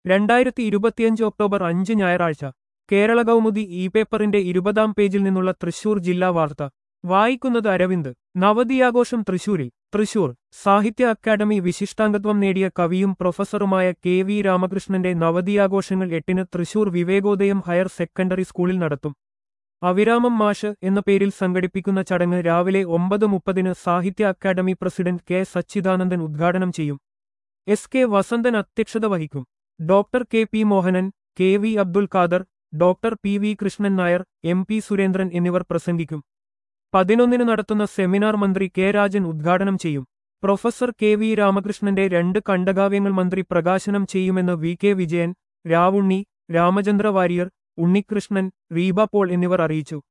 രണ്ടായിരത്തി ഇരുപത്തിയഞ്ച് ഒക്ടോബർ അഞ്ച് ഞായറാഴ്ച കേരള കൗമുദി ഇ പേപ്പറിന്റെ ഇരുപതാം പേജിൽ നിന്നുള്ള തൃശൂർ ജില്ലാ വാർത്ത വായിക്കുന്നത് അരവിന്ദ് നവതിയാഘോഷം തൃശൂരിൽ തൃശൂർ സാഹിത്യ അക്കാദമി വിശിഷ്ടാംഗത്വം നേടിയ കവിയും പ്രൊഫസറുമായ കെ വി രാമകൃഷ്ണന്റെ നവതിയാഘോഷങ്ങൾ എട്ടിന് തൃശൂർ വിവേകോദയം ഹയർ സെക്കൻഡറി സ്കൂളിൽ നടത്തും അവിരാമം മാഷ് എന്ന പേരിൽ സംഘടിപ്പിക്കുന്ന ചടങ്ങ് രാവിലെ ഒമ്പത് മുപ്പതിന് സാഹിത്യ അക്കാദമി പ്രസിഡന്റ് കെ സച്ചിദാനന്ദൻ ഉദ്ഘാടനം ചെയ്യും എസ് കെ വസന്തൻ അധ്യക്ഷത വഹിക്കും doctor K P Mohanan K V Abdul Khader doctor P V Krishnan Nair M P Surendran എന്നിവർ പ്രസംഗിക്കും പതിനൊന്നിന് നടത്തുന്ന സെമിനാർ മന്ത്രി കെ രാജൻ ഉദ്ഘാടനം ചെയ്യും പ്രൊഫസർ കെ വി രാമകൃഷ്ണന്റെ രണ്ട് കണ്ടകാവ്യങ്ങൾ മന്ത്രി പ്രകാശനം ചെയ്യുമെന്ന് വി കെ വിജയൻ രാവുണ്ണി രാമചന്ദ്ര വാര്യർ ഉണ്ണികൃഷ്ണൻ റീബ പോൾ എന്നിവർ അറിയിച്ചു